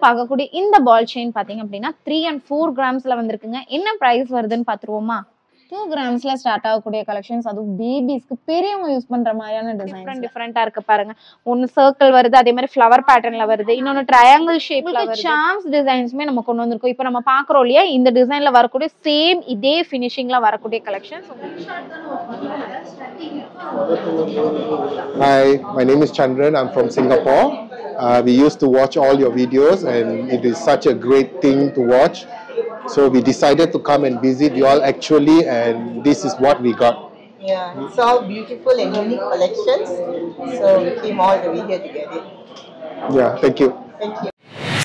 பார்க்கக்கூடிய இந்த பால் செயின் பாத்தீங்க அப்படின்னா த்ரீ அண்ட் ஃபோர் கிராம்ஸ்ல வந்திருக்குங்க என்ன பிரைஸ் வருதுன்னு பாத்துருவோமா டூ கிராம்ஸ்ல ஸ்டார்ட் ஆகக்கூடிய கலெக்ஷன்ஸ் அதுவும் பேபிஸ்க்கு பெரியவங்க யூஸ் பண்ற மாதிரியான டிசைன் டிஃப்ரெண்டா இருக்கு பாருங்க ஒன்னு சர்க்கிள் வருது அதே மாதிரி ஃப்ளவர் பேட்டர்ன்ல வருது இன்னொன்னு ட்ரையாங்கிள் ஷேப்ல வருது சாம்ஸ் டிசைன்ஸ்மே நம்ம கொண்டு வந்திருக்கோம் இப்போ நம்ம பாக்குறோம் இல்லையா இந்த டிசைன்ல வரக்கூடிய சேம் இதே ஃபினிஷிங்ல வரக்கூடிய collections Hi, my name is Chandran. I'm from Singapore. Uh, we used to watch all your videos, and it is such a great thing to watch. So we decided to come and visit you all actually, and this is what we got. Yeah, it's all beautiful and unique collections. So we came all the way here to get it. Yeah, thank you. Thank you.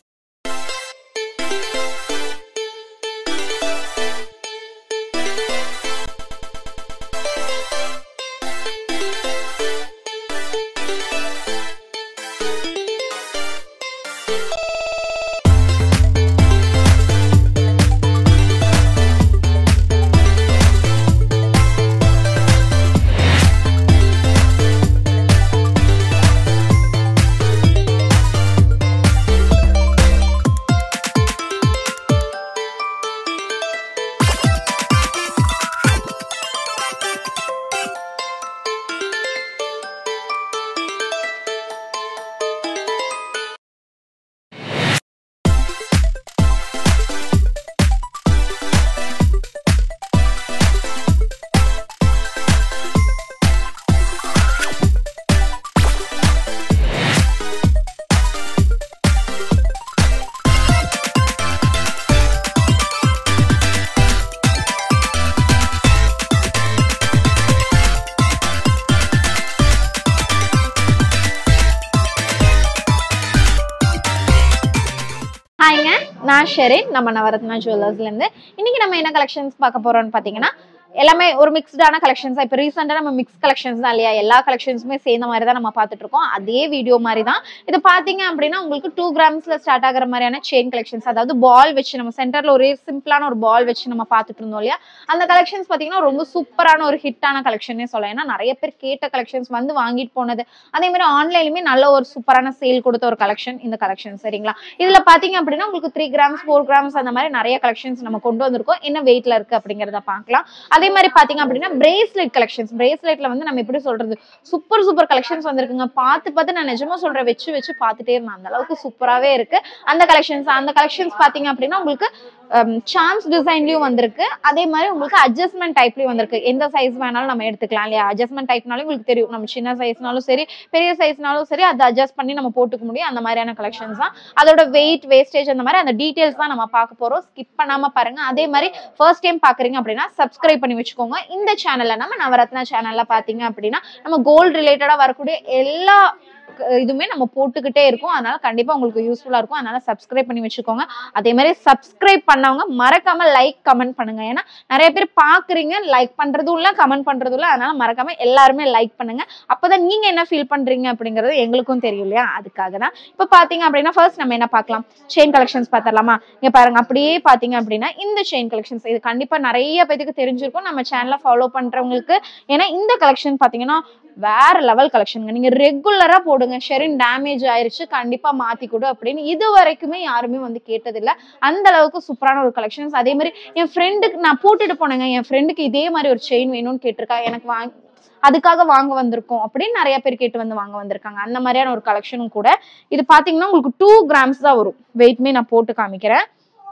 ஹாய்ங்க நான் ஷெரின் நம்ம நவரத்னா ஜுவல்லர்ஸ்ல இருந்து இன்னைக்கு நம்ம என்ன collections பார்க்க போறோம்னு பாத்தீங்கன்னா எல்லாமே ஒரு மிக்ஸ்டான கலெக்ஷன்ஸ் இப்போ ரீசெண்டாக நம்ம மிக்ஸ் கலெக்ஷன்ஸ் தான் இல்லையா எல்லா கலெக்ஷன்ஸுமே சேர்ந்த மாதிரி தான் நம்ம பார்த்துட்டு இருக்கோம் அதே வீடியோ மாதிரி தான் இது பார்த்தீங்க அப்படின்னா உங்களுக்கு டூ கிராம்ஸ்ல ஸ்டார்ட் ஆகிற மாதிரியான செயின் கலெக்ஷன்ஸ் அதாவது பால் வச்சு நம்ம சென்டர்ல ஒரே சிம்பிளான ஒரு பால் வச்சு நம்ம பார்த்துட்டு இருந்தோம் இல்லையா அந்த கலெக்ஷன்ஸ் பார்த்தீங்கன்னா ரொம்ப சூப்பரான ஒரு ஹிட்டான கலெக்ஷனே சொல்லலாம் ஏன்னா நிறைய பேர் கேட்ட கலெக்ஷன்ஸ் வந்து வாங்கிட்டு போனது அதே மாதிரி ஆன்லைன்லயுமே நல்ல ஒரு சூப்பரான சேல் கொடுத்த ஒரு கலெக்ஷன் இந்த கலெக்ஷன் சரிங்களா இதுல பாத்தீங்க அப்படின்னா உங்களுக்கு த்ரீ கிராம்ஸ் ஃபோர் கிராம்ஸ் அந்த மாதிரி நிறைய கலெக்ஷன்ஸ் நம்ம கொண்டு வந்திருக்கோம் என்ன வெயிட்ல இருக்கு அப்படிங்கறத பார்க்கலாம் அதே மாதிரி பாத்தீங்க அப்படின்னா பிரேஸ்லெட் கலெக்ஷன்ஸ் பிரேஸ்லெட்ல வந்து நம்ம எப்படி சொல்றது சூப்பர் சூப்பர் கலெக்ஷன்ஸ் வந்திருக்குங்க பார்த்து பார்த்து நான் நிஜமா சொல்றேன் வச்சு வச்சு பார்த்துட்டே இருந்தேன் அந்த அளவுக்கு சூப்பராகவே இருக்கு அந்த கலெக்ஷன்ஸ் அந்த கலெக்ஷன்ஸ் பாத்தீங்க அப்படின்னா உங்களுக்கு சான்ஸ் டிசைன்லயும் வந்திருக்கு அதே மாதிரி உங்களுக்கு அட்ஜஸ்ட்மெண்ட் டைப்லயும் வந்திருக்கு எந்த சைஸ் வேணாலும் நம்ம எடுத்துக்கலாம் இல்லையா அட்ஜஸ்ட்மெண்ட் டைப்னாலும் உங்களுக்கு தெரியும் நம்ம சின்ன சைஸ்னாலும் சரி பெரிய சைஸ்னாலும் சரி அதை அட்ஜஸ்ட் பண்ணி நம்ம போட்டுக்க முடியும் அந்த மாதிரியான கலெக்ஷன்ஸ் தான் அதோட வெயிட் வேஸ்டேஜ் அந்த மாதிரி அந்த டீடைல்ஸ் தான் நம்ம பார்க்க போறோம் ஸ்கிப் பண்ணாம பாருங்க அதே மாதிரி ஃபர்ஸ்ட் டைம் பாக்குறீங்க அப்படின்னா சப்ஸ்கிரைப் பண்ணி வச்சுக்கோங்க இந்த சேனல்ல நம்ம நவரத்னா சேனல்ல பாத்தீங்க அப்படின்னா நம்ம கோல்டு ரிலேட்டடா வரக்கூடிய எல்லா க- இதுவுமே நம்ம போட்டுக்கிட்டே இருக்கோம் அதனால கண்டிப்பா உங்களுக்கு யூஸ்ஃபுல்லா இருக்கும் அதனால சப்ஸ்கிரைப் பண்ணி வச்சுக்கோங்க அதே மாதிரி சப்ஸ்கிரைப் பண்ணவங்க மறக்காம லைக் கமெண்ட் பண்ணுங்க ஏன்னா நிறைய பேர் பாக்குறீங்க லைக் பண்றதும் இல்ல கமெண்ட் பண்றதும் இல்ல அதனால மறக்காம எல்லாருமே லைக் பண்ணுங்க அப்பதான் நீங்க என்ன ஃபீல் பண்றீங்க அப்படிங்கறது எங்களுக்கும் தெரியும் இல்லையா அதுக்காக தான் இப்ப பாத்தீங்க அப்படின்னா ஃபர்ஸ்ட் நம்ம என்ன பார்க்கலாம் செயின் கலெக்ஷன்ஸ் பார்த்தரலாமா இங்க பாருங்க அப்படியே பாத்தீங்க அப்படின்னா இந்த செயின் கலெக்ஷன்ஸ் இது கண்டிப்பா நிறைய பேருக்கு தெரிஞ்சிருக்கும் நம்ம சேனலை ஃபாலோ பண்றவங்களுக்கு ஏன்னா இந்த கலெக்ஷன் பாத்தீங்கன்னா வேற லெவல் கலெக்ஷனுங்க நீங்க ரெகுலரா போடுங்க ஷெரின் டேமேஜ் ஆயிருச்சு கண்டிப்பா மாத்தி கொடு அப்படின்னு இது வரைக்குமே யாருமே வந்து கேட்டதில்ல அந்த அளவுக்கு சூப்பரான ஒரு கலெக்ஷன்ஸ் அதே மாதிரி என் ஃப்ரெண்டுக்கு நான் போட்டுட்டு போனேங்க என் ஃப்ரெண்டுக்கு இதே மாதிரி ஒரு செயின் வேணும்னு கேட்டிருக்கா எனக்கு வாங்கி அதுக்காக வாங்க வந்திருக்கோம் அப்படின்னு நிறைய பேர் கேட்டு வந்து வாங்க வந்திருக்காங்க அந்த மாதிரியான ஒரு கலெக்ஷனும் கூட இது பாத்தீங்கன்னா உங்களுக்கு டூ கிராம்ஸ் தான் வரும் வெயிட்மே நான் போட்டு காமிக்கிறேன்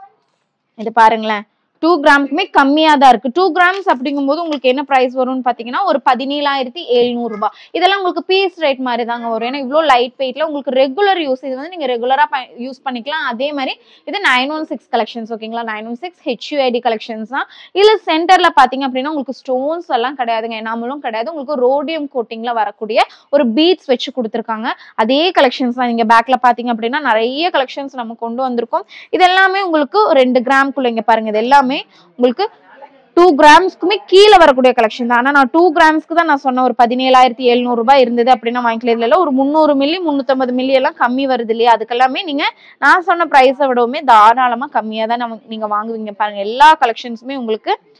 இது பாருங்களேன் டூ கிராமுக்குமே கம்மியா தான் இருக்கு டூ கிராம்ஸ் அப்படிங்கும்போது உங்களுக்கு என்ன பிரைஸ் வரும்னு பாத்தீங்கன்னா ஒரு பதினேழாயிரத்தி எழுநூறு ரூபாய் இதெல்லாம் உங்களுக்கு பீஸ் ரேட் மாதிரி தாங்க வரும் ஏன்னா இவ்வளோ லைட் வெயிட்ல உங்களுக்கு ரெகுலர் யூஸ் இது வந்து நீங்க ரெகுலரா யூஸ் பண்ணிக்கலாம் அதே மாதிரி இது நைன் ஒன் சிக்ஸ் கலெக்ஷன்ஸ் ஓகேங்களா nine one six HUID collections தான் இதுல சென்டர்ல பாத்தீங்க அப்படின்னா உங்களுக்கு ஸ்டோன்ஸ் எல்லாம் கிடையாதுங்க எனாமலும் கிடையாது உங்களுக்கு ரோடியம் கோட்டிங்ல வரக்கூடிய ஒரு பீட்ஸ் வச்சு கொடுத்துருக்காங்க அதே கலெக்ஷன்ஸ் தான் நீங்க பேக்ல பாத்தீங்க அப்படின்னா நிறைய கலெக்ஷன்ஸ் நம்ம கொண்டு வந்திருக்கோம் இது எல்லாமே உங்களுக்கு ரெண்டு கிராம்குள்ள இங்க பாருங்க இது எல்லாமே உங்களுக்கு டூ கிராம்ஸ்க்குமே கீழே வரக்கூடிய கலெக்ஷன் தான் ஆனா நான் டூ கிராம்ஸ்க்கு தான் நான் சொன்ன ஒரு பதினேழாயிரத்தி எழுநூறு ரூபாய் இருந்தது அப்படின்னா வாங்கிக்கல இதுல எல்லாம் ஒரு முந்நூறு மில்லி முந்நூற்றம்பது மில்லி எல்லாம் கம்மி வருது இல்லையா அதுக்கெல்லாமே நீங்க நான் சொன்ன ப்ரைஸை விடவுமே தாராளமா கம்மியா தான் நம்ம நீங்க வாங்குவீங்க பாருங்க எல்லா கலெக்ஷன்ஸுமே உங்களுக்கு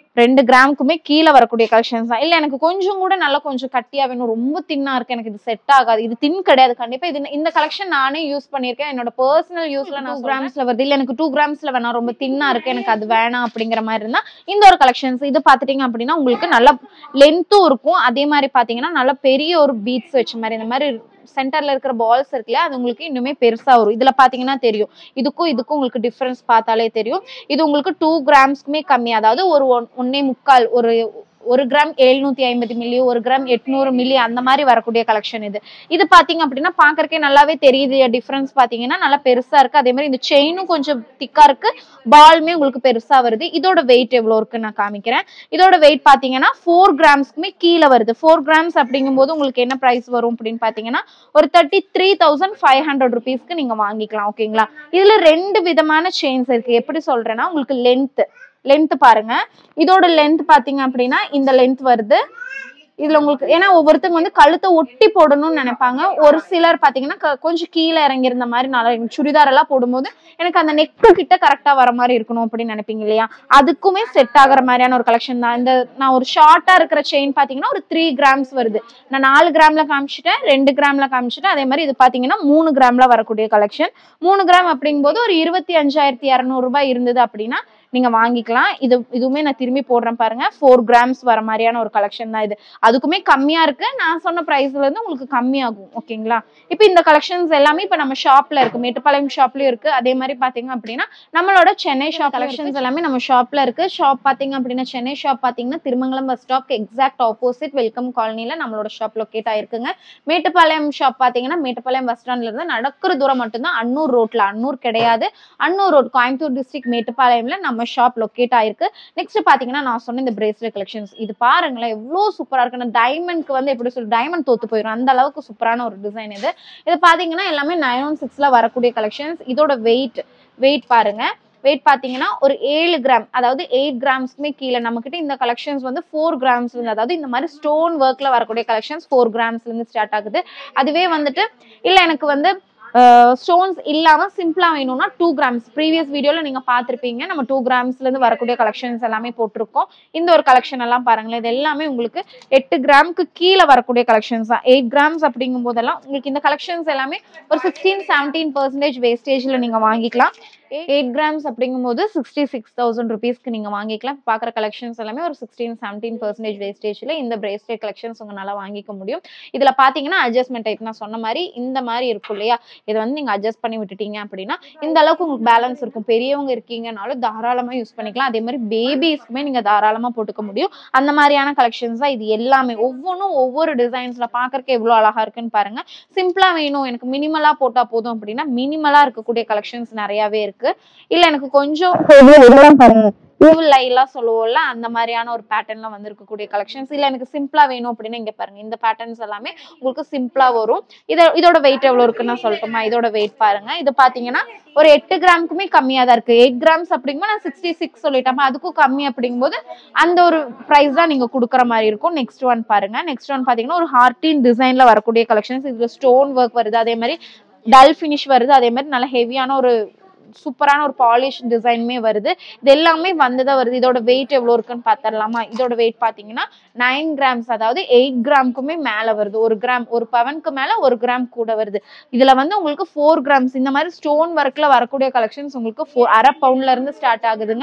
ரெண்டு கிராமுக்குமே கீழே வரக்கூடிய கலெக்ஷன்ஸ் தான் இல்ல எனக்கு கொஞ்சம் கூட நல்லா கொஞ்சம் கட்டியா வேணும் ரொம்ப தின்னா இருக்கு எனக்கு இது செட் ஆகாது இது தின் கிடையாது கண்டிப்பா இது இந்த கலெக்ஷன் நானே யூஸ் பண்ணிருக்கேன் என்னோட பர்சனல் யூஸ்ல நான் கிராம்ஸ்ல வருது இல்ல எனக்கு டூ கிராம்ஸ்ல வேணாம் ரொம்ப தின்னா இருக்கு எனக்கு அது வேணாம் அப்படிங்கிற மாதிரி இருந்தா இந்த ஒரு கலெக்ஷன்ஸ் இது பாத்துட்டீங்க அப்படின்னா உங்களுக்கு நல்ல லென்த்தும் இருக்கும் அதே மாதிரி பாத்தீங்கன்னா நல்ல பெரிய ஒரு பீட்ஸ் வச்ச மாதிரி இந்த மாதிரி சென்டர்ல இருக்கிற பால்ஸ் இருக்குல்ல அது உங்களுக்கு இன்னுமே பெருசா வரும் இதுல பாத்தீங்கன்னா தெரியும் இதுக்கும் இதுக்கும் உங்களுக்கு டிஃபரன்ஸ் பார்த்தாலே தெரியும் இது உங்களுக்கு டூ கிராம்ஸ்க்குமே கம்மி அதாவது ஒரு ஒன்- ஒண்ணே முக்கால் ஒரு ஒரு கிராம் எழுநூத்தி ஐம்பது மில்லி ஒரு கிராம் எட்நூறு மில்லி அந்த மாதிரி வரக்கூடிய கலெக்ஷன் இது இது பாத்தீங்க அப்படின்னா பாக்குறதுக்கே நல்லாவே தெரியுது டிஃபரன்ஸ் பாத்தீங்கன்னா நல்லா பெருசா இருக்கு அதே மாதிரி இந்த செயினும் கொஞ்சம் திக்கா இருக்கு பால்மே உங்களுக்கு பெருசா வருது இதோட வெயிட் எவ்வளவு இருக்குன்னு நான் காமிக்கிறேன் இதோட வெயிட் பாத்தீங்கன்னா ஃபோர் கிராம்ஸ்க்குமே கீழே வருது ஃபோர் கிராம்ஸ் அப்படிங்கும்போது உங்களுக்கு என்ன பிரைஸ் வரும் அப்படின்னு பாத்தீங்கன்னா ஒரு thirty three thousand five hundred ருபீஸ்க்கு நீங்க வாங்கிக்கலாம் ஓகேங்களா இதுல ரெண்டு விதமான செயின்ஸ் இருக்கு எப்படி சொல்றேன்னா உங்களுக்கு லென்த் லென்த் பாருங்க இதோட லென்த் பாத்தீங்க அப்படின்னா இந்த லென்த் வருது இதுல உங்களுக்கு ஏன்னா ஒவ்வொருத்தங்க வந்து கழுத்தை ஒட்டி போடணும்னு நினைப்பாங்க ஒரு சிலர் பாத்தீங்கன்னா க- கொஞ்சம் கீழே இறங்கி இருந்த மாதிரி நல்லா இருக்கும். சுடிதார் எல்லாம் போடும்போது எனக்கு அந்த நெக்கு கிட்ட கரெக்டா வர மாதிரி இருக்கணும் அப்படின்னு நினைப்பீங்க இல்லையா அதுக்குமே செட் ஆகுற மாதிரியான ஒரு கலெக்ஷன் தான் இந்த நான் ஒரு ஷார்ட்டா இருக்கிற செயின் பாத்தீங்கன்னா ஒரு த்ரீ கிராம்ஸ் வருது நான் நாலு கிராம்ல காமிச்சிட்டேன் ரெண்டு கிராம்ல காமிச்சிட்டேன் அதே மாதிரி இது பாத்தீங்கன்னா மூணு கிராம்ல வரக்கூடிய கலெக்ஷன் மூணு கிராம் அப்படிங்கும்போது ஒரு இருபத்தி அஞ்சாயிரத்தி இரநூறு ரூபாய் இருந்தது அப்படின்னா நீங்க வாங்கிக்கலாம் இது இதுவுமே நான் திரும்பி போடுறேன் பாருங்க ஃபோர் கிராம்ஸ் வர மாதிரியான ஒரு கலெக்ஷன் தான் இது அதுக்குமே கம்மியா இருக்கு நான் சொன்ன பிரைஸ்ல இருந்து உங்களுக்கு கம்மியாகும் ஓகேங்களா இப்போ இந்த கலெக்ஷன்ஸ் எல்லாமே இப்போ நம்ம ஷாப்ல இருக்கு மேட்டுப்பாளையம் ஷாப்லயும் இருக்கு அதே மாதிரி பாத்தீங்க அப்படின்னா நம்மளோட சென்னை ஷாப் கலெக்ஷன்ஸ் எல்லாமே நம்ம ஷாப்ல இருக்கு ஷாப் பாத்தீங்க அப்படின்னா சென்னை ஷாப் பாத்தீங்கன்னா திருமங்கலம் பஸ் ஸ்டாப்க்கு எக்ஸாக்ட் ஆப்போசிட் வெல்கம் காலனில நம்மளோட ஷாப் லொக்கேட் ஆயிருக்குங்க மேட்டுப்பாளையம் ஷாப் பாத்தீங்கன்னா மேட்டுப்பாளையம் பஸ் ஸ்டாண்ட்ல இருந்து நடக்கிற தூரம் மட்டும்தான் அன்னூர் ரோட்ல அன்னூர் கிடையாது அன்னூர் ரோட் கோயம்புத்தூர் டிஸ்ட்ரிக்ட் மேட்டுப்பாளையம்ல நம்ம ஷாப் லொக்கேட் ஆயிருக்கு நெக்ஸ்ட் பாத்தீங்கன்னா நான் சொன்ன இந்த பிரேஸ்லெட் கலெக்ஷன்ஸ் இது பாருங்களேன் எவ்வளவு சூப்பரா இருக்கு நான் டைமண்ட்க்கு வந்து எப்படி சொல்லு டைமண்ட் தோத்து போயிடும் அந்த அளவுக்கு சூப்பரான ஒரு டிசைன் இது இது பாத்தீங்கன்னா எல்லாமே நைன் ஒன் சிக்ஸ்ல வரக்கூடிய கலெக்ஷன்ஸ் இதோட வெயிட் வெயிட் பாருங்க வெயிட் பாத்தீங்கன்னா ஒரு ஏழு கிராம் அதாவது எயிட் கிராம்ஸ்க்குமே கீழே நம்ம கிட்ட இந்த கலெக்ஷன்ஸ் வந்து ஃபோர் கிராம்ஸ்ல இருந்து அதாவது இந்த மாதிரி ஸ்டோன் ஒர்க்ல வரக்கூடிய கலெக்ஷன்ஸ் ஃபோர் கிராம்ஸ்ல இருந்து ஸ்டார்ட் ஆகுது அதுவே வந்துட்டு இல்ல எனக்கு வந்து ஸ்டோன்ஸ் இல்லாம சிம்பிளா வேணும்னா டூ கிராம்ஸ் ப்ரீவியஸ் வீடியோல நீங்க பார்த்திருப்பீங்க நம்ம டூ கிராம்ஸ்ல இருந்து வரக்கூடிய கலெக்ஷன்ஸ் எல்லாமே போட்டிருக்கோம் இந்த ஒரு கலெக்ஷன் எல்லாம் பாருங்களேன் இது எல்லாமே உங்களுக்கு எட்டு கிராமுக்கு கீழே வரக்கூடிய கலெக்ஷன்ஸ் தான் எயிட் கிராம்ஸ் அப்படிங்கும் போதெல்லாம் உங்களுக்கு இந்த கலெக்ஷன்ஸ் எல்லாமே ஒரு சிக்ஸ்டீன் செவன்டீன் பர்சன்டேஜ் வேஸ்டேஜ்ல நீங்க வாங்கிக்கலாம் எயிட் கிராம்ஸ் அப்படிங்கும்போது சிக்ஸ்டி சிக்ஸ் தௌசண்ட் ருபீஸ்க்கு நீங்க வாங்கிக்கலாம் பார்க்குற கலெக்ஷன்ஸ் எல்லாமே ஒரு சிக்ஸ்டீன் செவன்டீன் பர்சன்டேஜ் வேஸ்டேஜ்ல இந்த பிரேஸ்லெட் கலெக்ஷன்ஸ் உங்களால வாங்கிக்க முடியும் இதுல பாத்தீங்கன்னா அட்ஜஸ்ட்மெண்ட் டைப் நான் சொன்ன மாதிரி இந்த மாதிரி இருக்கும் இல்லையா இதை வந்து நீங்க அட்ஜஸ்ட் பண்ணி விட்டுட்டீங்க அப்படின்னா இந்த அளவுக்கு உங்களுக்கு பேலன்ஸ் இருக்கும் பெரியவங்க இருக்கீங்கனாலும் தாராளமா யூஸ் பண்ணிக்கலாம் அதே மாதிரி பேபிஸ்க்குமே நீங்க தாராளமா போட்டுக்க முடியும் அந்த மாதிரியான கலெக்ஷன்ஸ் தான் இது எல்லாமே ஒவ்வொன்றும் ஒவ்வொரு டிசைன்ஸ்ல பாக்குறதுக்கு எவ்வளவு அழகா இருக்குன்னு பாருங்க சிம்பிளா வேணும் எனக்கு மினிமலா போட்டா போதும் அப்படின்னா மினிமலா இருக்கக்கூடிய கலெக்ஷன்ஸ் நிறையவே இருக்கு இல்ல எனக்கு கொஞ்சம் இதெல்லாம் பாருங்க லைலாம் சொல்லுவோம்ல அந்த மாதிரியான ஒரு பேட்டர்ன்ல வந்து இருக்கக்கூடிய கலெக்ஷன்ஸ் இல்ல எனக்கு சிம்பிளா வேணும் அப்படின்னா இங்க பாருங்க இந்த பேட்டர்ன்ஸ் எல்லாமே உங்களுக்கு சிம்பிளா வரும் இத இதோட வெயிட் எவ்வளவு இருக்குன்னு நான் சொல்லட்டுமா இதோட வெயிட் பாருங்க இது பாத்தீங்கன்னா ஒரு எட்டு கிராமுக்குமே கம்மியா தான் இருக்கு எயிட் கிராம்ஸ் அப்படிங்கும்போது நான் சிக்ஸ்டி சிக்ஸ் சொல்லிட்டேன் அதுக்கும் கம்மி அப்படிங்கும்போது அந்த ஒரு ப்ரைஸ் தான் நீங்க கொடுக்குற மாதிரி இருக்கும் நெக்ஸ்ட் ஒன் பாருங்க நெக்ஸ்ட் ஒன் பாத்தீங்கன்னா ஒரு ஹார்டின் டிசைன்ல வரக்கூடிய கலெக்ஷன்ஸ் இதுல ஸ்டோன் ஒர்க் வருது அதே மாதிரி டல் ஃபினிஷ் வருது அதே மாதிரி நல்ல ஹெவியான ஒரு சூப்பரான ஒரு பாலிஷ் டிசைனுமே வருது இது எல்லாமே வந்துதான் வருது இதோட வெயிட் எவ்வளவு இருக்குன்னு பாத்திரலாமா இதோட வெயிட் பாத்தீங்கன்னா நைன் கிராம்ஸ் அதாவது எயிட் கிராம்க்குமே மேல வருது ஒரு கிராம் ஒரு பவனுக்கு மேல ஒரு கிராம் கூட வருது இதுல வந்து உங்களுக்கு ஃபோர் கிராம்ஸ் இந்த மாதிரி ஸ்டோன் ஒர்க்ல வரக்கூடிய கலெக்ஷன்ஸ் உங்களுக்கு four- அரை பவுண்ட்ல இருந்து ஸ்டார்ட் ஆகுதுங்க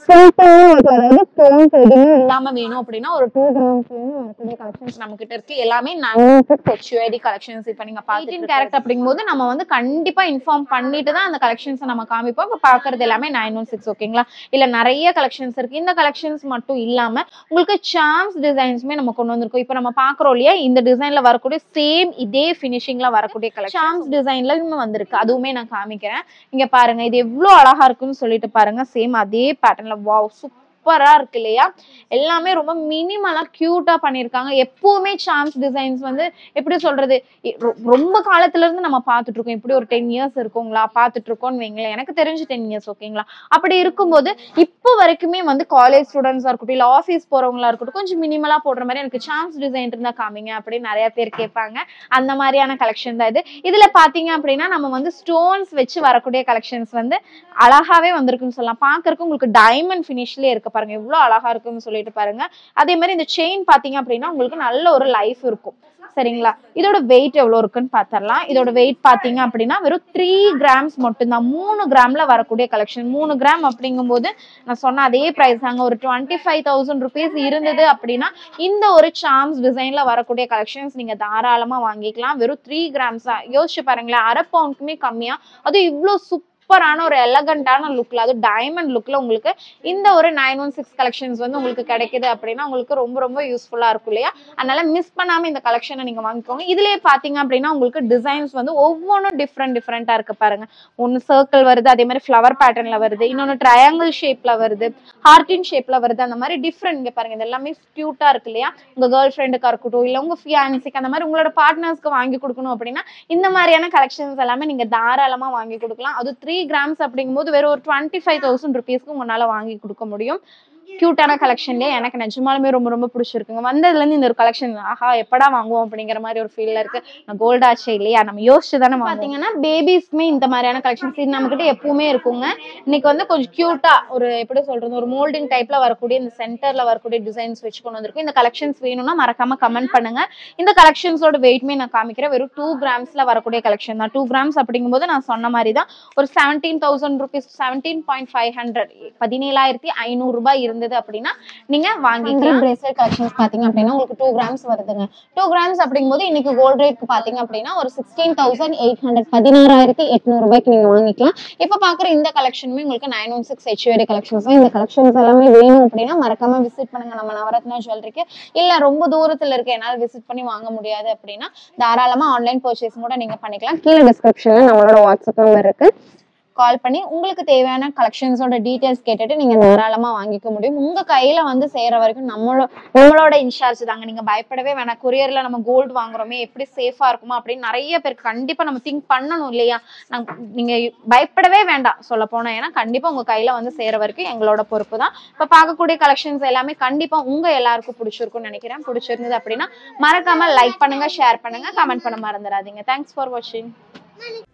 இல்லாம வேணும் அப்படின்னா ஒரு டூ கிராம்ஸ் வரக்கூடிய கலெக்ஷன்ஸ் நம்ம கிட்ட இருக்கு எல்லாமே ஹெச்யூஐடி கலெக்ஷன்ஸ் இப்ப நீங்க பாத்துட்டு கேரக்ட் அப்படிங்கும்போது நம்ம வந்து கண்டிப்பா இன்ஃபார்ம் பண்ணிட்டு தான் அந்த கலெக்ஷன்ஸ் நம்ம காமிப்போம் இப்ப பாக்குறது எல்லாமே நைன் ஒன் சிக்ஸ் ஓகேங்களா இல்ல நிறைய கலெக்ஷன்ஸ் இருக்கு இந்த கலெக்ஷன்ஸ் மட்டும் இல்லாம உங்களுக்கு சாம்ஸ் டிசைன்ஸ்மே நம்ம கொண்டு வந்திருக்கோம் இப்ப நம்ம பாக்குறோம் இல்லையா இந்த டிசைன்ல வரக்கூடிய சேம் இதே ஃபினிஷிங்ல வரக்கூடிய கலெக்ஷன் சாம்ஸ் டிசைன்ல இன்னும் வந்திருக்கு அதுவுமே நான் காமிக்கிறேன் இங்க பாருங்க இது எவ்வளவு அழகா இருக்குன்னு சொல்லிட்டு பாருங்க சேம் அதே பேட்டர்ன்ல வாவ் சூப்பரா இருக்கு இல்லையா எல்லாமே ரொம்ப மினிமலா கியூட்டா பண்ணிருக்காங்க எப்பவுமே சாம்ஸ் டிசைன்ஸ் வந்து எப்படி சொல்றது இ- ரொ- ரொம்ப காலத்துல இருந்து நம்ம பார்த்துட்டு இருக்கோம் இப்படி ஒரு டென் இயர்ஸ் இருக்குங்களா பார்த்துட்டு இருக்கோம்னு வைங்களேன் எனக்கு தெரிஞ்சு டென் இயர்ஸ் ஓகேங்களா அப்படி இருக்கும்போது இப்போ வரைக்குமே வந்து காலேஜ் ஸ்டூடெண்ட்ஸா இருக்கட்டும் இல்ல ஆஃபீஸ் போறவங்களா இருக்கட்டும் கொஞ்சம் மினிமலா போடுற மாதிரி எனக்கு சாம்ஸ் டிசைன் இருந்தா காமிங்க அப்படின்னு நிறைய பேர் கேட்பாங்க அந்த மாதிரியான கலெக்ஷன் தான் இது இதுல பாத்தீங்க அப்படின்னா நம்ம வந்து ஸ்டோன்ஸ் வச்சு வரக்கூடிய கலெக்ஷன்ஸ் வந்து அழகாவே வந்திருக்குன்னு சொல்லலாம் பாக்குறதுக்கு உங்களுக்கு டைமண்ட் ஃபினிஷ்லயே இருக்கு பாருங்க எவ்வளவு அழகா இருக்குன்னு சொல்லிட்டு பாருங்க அதே மாதிரி இந்த செயின் பாத்தீங்க அப்படின்னா உங்களுக்கு நல்ல ஒரு லைஃப் இருக்கும் சரிங்களா இதோட வெயிட் எவ்வளவு இருக்குன்னு பாத்திரலாம் இதோட வெயிட் பாத்தீங்க அப்படின்னா வெறும் த்ரீ கிராம்ஸ் மட்டும்தான் மூணு கிராம்ல வரக்கூடிய கலெக்ஷன் மூணு கிராம் அப்படிங்கும்போது நான் சொன்ன அதே பிரைஸ் தாங்க ஒரு டுவெண்ட்டி ஃபைவ் தௌசண்ட் ருபீஸ் இருந்தது அப்படின்னா இந்த ஒரு சாம்ஸ் டிசைன்ல வரக்கூடிய கலெக்ஷன்ஸ் நீங்க தாராளமா வாங்கிக்கலாம் வெறும் த்ரீ கிராம்ஸ் தான் யோசிச்சு பாருங்களேன் அரை பவுண்டுக்குமே கம்மியா அது இவ்வளோ சூப்பரான ஒரு எலகண்டான லுக்ல அது டைமண்ட் லுக்ல உங்களுக்கு இந்த ஒரு நைன் ஒன் சிக்ஸ் கலெக்ஷன்ஸ் வந்து உங்களுக்கு கிடைக்குது அப்படின்னா உங்களுக்கு ரொம்ப ரொம்ப யூஸ்ஃபுல்லா இருக்கும் இல்லையா அதனால மிஸ் பண்ணாம இந்த கலெக்ஷனை நீங்க வாங்கிக்கோங்க இதுலயே பாத்தீங்க அப்படின்னா உங்களுக்கு டிசைன்ஸ் வந்து ஒவ்வொன்றும் டிஃப்ரெண்ட் டிஃப்ரெண்டா இருக்கு பாருங்க ஒன்னு சர்க்கிள் வருது அதே மாதிரி ஃப்ளவர் பேட்டர்ன்ல வருது இன்னொன்னு ட்ரையாங்கிள் ஷேப்ல வருது ஹார்டின் ஷேப்ல வருது அந்த மாதிரி டிஃப்ரெண்ட் இங்க பாருங்க இது எல்லாமே கியூட்டா இருக்கு இல்லையா உங்க கேர்ள் ஃப்ரெண்டுக்கா இருக்கட்டும் இல்ல உங்க ஃபியான்சிக்கு அந்த மாதிரி உங்களோட பார்ட்னர்ஸ்க்கு வாங்கி கொடுக்கணும் அப்படின்னா இந்த மாதிரியான கலெக்ஷன்ஸ் எல்லாமே நீங்க தாராளமா வாங்கி கொடுக்கலாம் அது த்ரீ கிராம்ஸ் அப்படிங்கும்போது வெறும் ஒரு டுவெண்ட்டி ஃபைவ் தௌசண்ட் ருபீஸ்க்கு உங்களால வாங்கி கொடுக்க முடியும் கியூட்டான கலெக்ஷன்லயே எனக்கு நிஜமாலுமே ரொம்ப ரொம்ப பிடிச்சிருக்குங்க வந்ததுல இருந்து இந்த ஒரு கலெக்ஷன் ஆஹா எப்படா வாங்குவோம் அப்படிங்கிற மாதிரி ஒரு ஃபீல்ல இருக்கு நான் கோல்ட் ஆச்சு இல்லையா நம்ம யோசிச்சு தானே பாத்தீங்கன்னா பேபிஸ்க்குமே இந்த மாதிரியான கலெக்ஷன்ஸ் இது நம்ம கிட்ட எப்பவுமே இருக்குங்க இன்னைக்கு வந்து கொஞ்சம் கியூட்டா ஒரு எப்படி சொல்றது ஒரு மோல்டிங் டைப்ல வரக்கூடிய இந்த சென்டர்ல வரக்கூடிய டிசைன்ஸ் வச்சு கொண்டு வந்திருக்கும் இந்த கலெக்ஷன்ஸ் வேணும்னா மறக்காம கமெண்ட் பண்ணுங்க இந்த கலெக்ஷன்ஸோட வெயிட்மே நான் காமிக்கிறேன் வெறும் டூ கிராம்ஸ்ல வரக்கூடிய கலெக்ஷன் தான் டூ கிராம்ஸ் அப்படிங்கும்போது நான் சொன்ன மாதிரி தான் ஒரு seventeen thousand rupees seventeen point five hundred பதினேழாயிரத்தி ஐநூறு ரூபாய் இருந்தது அப்படின்னா நீங்க வாங்கிக்கலாம் பிரேஸ்லெட் கலெக்ஷன்ஸ் பாத்தீங்க அப்படின்னா உங்களுக்கு டூ கிராம்ஸ் வருதுங்க டூ கிராம்ஸ் அப்படிங்கும்போது இன்னைக்கு கோல்ட் ரேட்க்கு பாத்தீங்க அப்படின்னா ஒரு சிக்ஸ்டீன் தௌசண்ட் எயிட் ஹண்ட்ரட் பதினாறாயிரத்தி எட்நூறு ரூபாய்க்கு நீங்க வாங்கிக்கலாம் இப்ப பாக்குற இந்த கலெக்ஷனுமே உங்களுக்கு nine one six HUID collections இந்த கலெக்ஷன்ஸ் எல்லாமே வேணும் அப்படின்னா மறக்காம விசிட் பண்ணுங்க நம்ம நவரத்னா ஜுவல்லரிக்கு இல்ல ரொம்ப தூரத்துல இருக்க என்னால விசிட் பண்ணி வாங்க முடியாது அப்படின்னா தாராளமா ஆன்லைன் பர்ச்சேஸ் கூட நீங்க பண்ணிக்கலாம் கீழே டிஸ்கிரிப்ஷன்ல நம்மளோட வாட்ஸ்அப் நம்பர் இருக்கு கால் பண்ணி உங்களுக்கு தேவையான கலெக்ஷன்ஸோட டீடைல்ஸ் கேட்டுட்டு நீங்க தாராளமா வாங்கிக்க முடியும் உங்க கையில வந்து சேர வரைக்கும் நம்மளோட நம்மளோட இன்சார்ஜ் தாங்க நீங்க பயப்படவே வேணாம் கொரியர்ல நம்ம கோல்டு வாங்குறோமே எப்படி சேஃபா இருக்குமா அப்படின்னு நிறைய பேருக்கு கண்டிப்பா நம்ம திங்க் பண்ணணும் இல்லையா நாங்க நீங்க பயப்படவே வேண்டாம் சொல்ல போனா ஏன்னா கண்டிப்பா உங்க கையில வந்து சேர வரைக்கும் எங்களோட பொறுப்பு தான் இப்ப பார்க்கக்கூடிய கலெக்ஷன்ஸ் எல்லாமே கண்டிப்பா உங்க எல்லாருக்கும் பிடிச்சிருக்கும்னு நினைக்கிறேன் பிடிச்சிருந்தது அப்படின்னா மறக்காம லைக் பண்ணுங்க ஷேர் பண்ணுங்க கமெண்ட் பண்ண மறந்துடாதீங்க தேங்க்ஸ் ஃபார் வாட்சிங்